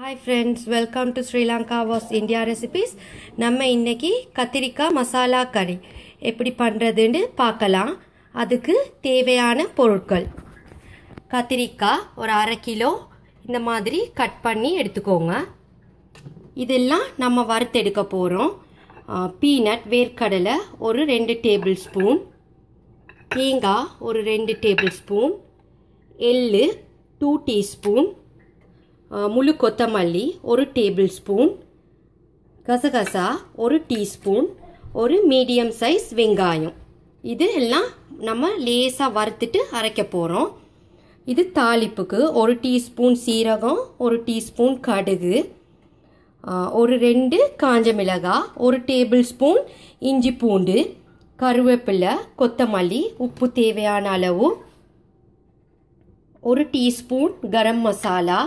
Hi friends welcome to Sri Lanka வாஸ் India recipes நம்ம இன்னைக்கு கத்திரிக்காய் மசாலா கறி எப்படி பண்ணுறதுன்னு பார்க்கலாம் அதுக்கு தேவையான பொருட்கள் கத்திரிக்காய் ஒரு அரை கிலோ இந்த மாதிரி கட் பண்ணி எடுத்துக்கோங்க இதெல்லாம் நம்ம வறுத்தெடுக்க போகிறோம் பீனட் வேர்க்கடலை ஒரு ரெண்டு டேபிள் ஸ்பூன் தேங்காய் ஒரு ரெண்டு டேபிள் ஸ்பூன் எள்ளு டூ டீஸ்பூன் முழு கொத்தமல்லி ஒரு டேபிள் ஸ்பூன் கசகசா ஒரு டீஸ்பூன் ஒரு மீடியம் சைஸ் வெங்காயம் இது எல்லாம் நம்ம லேசாக வறுத்துட்டு அரைக்க போகிறோம் இது தாளிப்புக்கு ஒரு டீஸ்பூன் சீரகம் ஒரு டீஸ்பூன் கடுகு ஒரு ரெண்டு காஞ்ச மிளகாய் ஒரு டேபிள் ஸ்பூன் இஞ்சி பூண்டு கருவேப்பிலை கொத்தமல்லி உப்பு தேவையான அளவு ஒரு டீஸ்பூன் கரம் மசாலா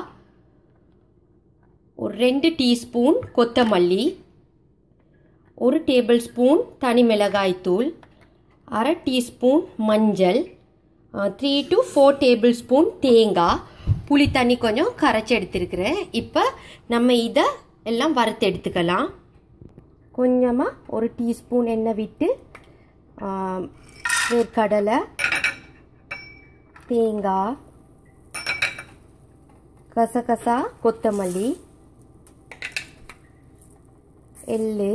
ஒரு ரெண்டு டீஸ்பூன் கொத்தமல்லி ஒரு டேபிள் ஸ்பூன் தனி மிளகாய் தூள் அரை டீஸ்பூன் மஞ்சள் three to four table spoon தேங்காய் புளி தண்ணி கொஞ்சம் கரைச்சி எடுத்துருக்கிறேன் இப்போ நம்ம இதை எல்லாம் வறுத்து எடுத்துக்கலாம் கொஞ்சமாக ஒரு டீஸ்பூன் எண்ணெய் விட்டு வேர்க்கடலை தேங்காய் கசகசா கொத்தமல்லி எள்ளு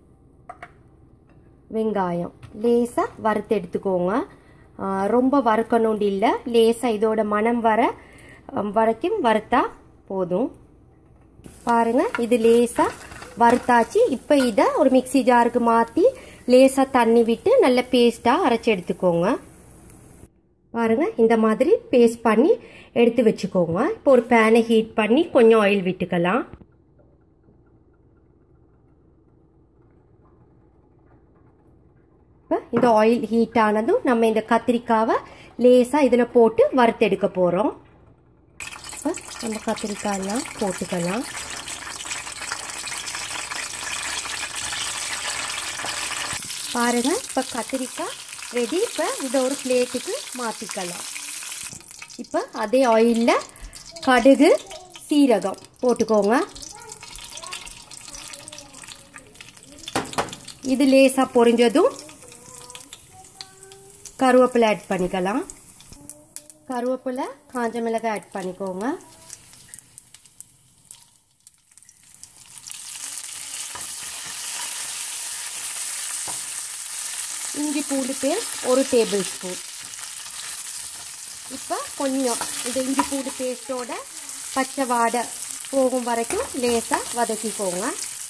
வெங்காயம் லேசாக வறுத்து எடுத்துக்கோங்க ரொம்ப வறுக்கணும்னு இல்லை லேசாக இதோட மனம் வர வரைக்கும் வறுத்தா போதும் பாருங்க இது லேசாக வறுத்தாச்சு இப்போ இதை ஒரு மிக்சி ஜாருக்கு மாற்றி லேசாக தண்ணி விட்டு நல்ல பேஸ்ட்டாக அரைச்சி எடுத்துக்கோங்க பாருங்க இந்த மாதிரி பேஸ்ட் பண்ணி எடுத்து வச்சுக்கோங்க இப்போ ஒரு பேனை ஹீட் பண்ணி கொஞ்சம் ஆயில் விட்டுக்கலாம் இப்போ இந்த ஆயில் ஹீட் ஆனதும் நம்ம இந்த கத்திரிக்காவை லேசாக இதில் போட்டு வறுத்தெடுக்க போகிறோம் இப்போ நம்ம கத்திரிக்காயெல்லாம் போட்டுக்கலாம் பாருங்க இப்போ கத்திரிக்காய் ரெடி இப்போ இதை ஒரு பிளேட்டுக்கு மாற்றிக்கலாம் இப்போ அதே ஆயிலில் கடுகு சீரகம் போட்டுக்கோங்க இது லேசாக பொரிஞ்சதும் கருவேப்பிலை ஆட் பண்ணிக்கலாம் கருவேப்பிலை காஞ்ச மிளகாய் ஆட் பண்ணிக்கோங்க இஞ்சி பூண்டு பேஸ்ட் ஒரு டேபிள் ஸ்பூன் இப்போ கொஞ்சம் இந்த இஞ்சி பூண்டு பேஸ்ட்டோட பச்சை வாடை போகும் வரைக்கும் லேசாக வதக்கிக்கோங்க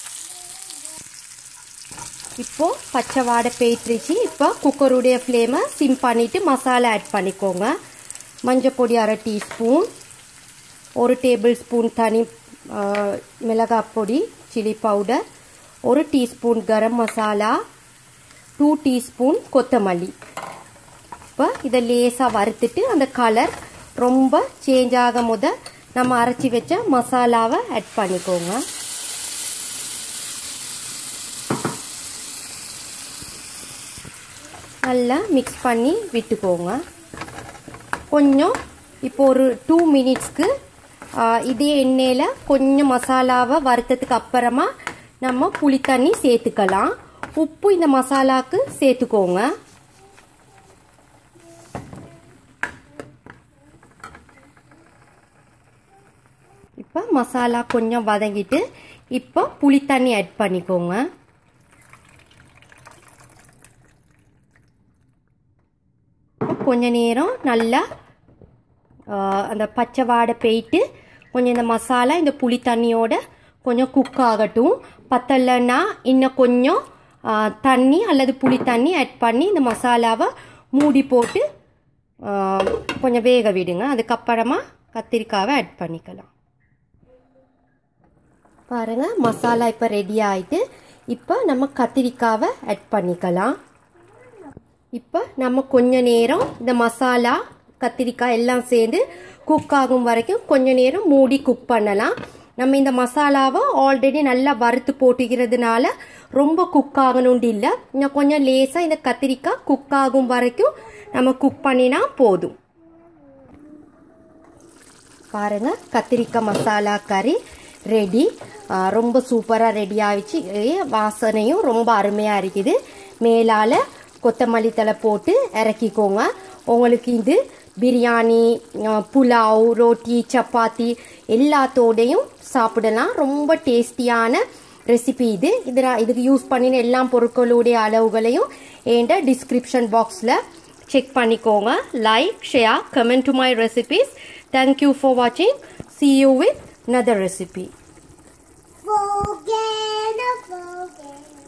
இப்போ பச்சை வாடை போயிட்டுருச்சு இப்போ குக்கருடைய ஃப்ளேமை சிம் பண்ணிவிட்டு மசாலா ஆட் பண்ணிக்கோங்க மஞ்சள் பொடி அரை டீஸ்பூன் ஒரு டேபிள் ஸ்பூன் தனி மிளகாய் பொடி சில்லி பவுடர் ஒரு teaspoon garam masala two teaspoon கொத்தமல்லி இப்போ இதை லேசாக வறுத்துட்டு அந்த கலர் ரொம்ப சேஞ்ச் ஆகும் போத நம்ம அரைச்சி வச்ச மசாலாவை ஆட் பண்ணிக்கோங்க நல்லா மிக்ஸ் பண்ணி விட்டுக்கோங்க கொஞ்சம் இப்போ ஒரு டூ மினிட்ஸ்க்கு இதே எண்ணெயில் கொஞ்சம் மசாலாவை வறுத்ததுக்கு அப்புறமா நம்ம புளி தண்ணி சேர்த்துக்கலாம் உப்பு இந்த மசாலாவுக்கு சேர்த்துக்கோங்க இப்போ மசாலா கொஞ்சம் வதங்கிட்டு இப்போ புளி தண்ணி ஆட் பண்ணிக்கோங்க கொஞ்ச நேரம் நல்லா அந்த பச்சை வாடை போயிட்டு கொஞ்சம் இந்த மசாலா இந்த புளி தண்ணியோட கொஞ்சம் குக் ஆகட்டும் பத்தலைன்னா இன்னும் கொஞ்சம் தண்ணி அல்லது புளி தண்ணி ஆட் பண்ணி இந்த மசாலாவை மூடி போட்டு கொஞ்சம் வேக விடுங்க அதுக்கப்புறமா கத்திரிக்காவை ஆட் பண்ணிக்கலாம் பாருங்கள் மசாலா இப்போ ரெடி ஆகிட்டு இப்போ நம்ம கத்திரிக்காவை ஆட் பண்ணிக்கலாம் இப்போ நம்ம கொஞ்ச நேரம் இந்த மசாலா கத்திரிக்காய் எல்லாம் சேர்ந்து குக் ஆகும் வரைக்கும் கொஞ்ச நேரம் மூடி குக் பண்ணலாம் நம்ம இந்த மசாலாவை ஆல்ரெடி நல்லா வறுத்து போட்டுக்கிறதுனால ரொம்ப குக் ஆகணும்னு இல்லை இன்னும் கொஞ்சம் லேசாக இந்த கத்திரிக்காய் குக் ஆகும் வரைக்கும் நம்ம குக் பண்ணினா போதும் பாருங்க கத்திரிக்காய் மசாலா கறி ரெடி ரொம்ப சூப்பராக ரெடி ஆயிடுச்சு ஏ, வாசனையும் ரொம்ப அருமையாக இருக்குது மேலால் கொத்தமல்லி தழை போட்டு இறக்கிக்கோங்க உங்களுக்கு இது பிரியாணி அஹ், புலாவ் ரோட்டி சப்பாத்தி எல்லாத்தோடையும் சாப்பிடலாம் ரொம்ப டேஸ்டியான ரெசிபி இது இது நான் இதுக்கு யூஸ் பண்ணின எல்லா பொருட்களுடைய அளவுகளையும் என்கிட்ட டிஸ்கிரிப்ஷன் பாக்ஸில் செக் பண்ணிக்கோங்க like share comment to my recipes thank you for வாட்சிங் see you with another recipe Forget, forget.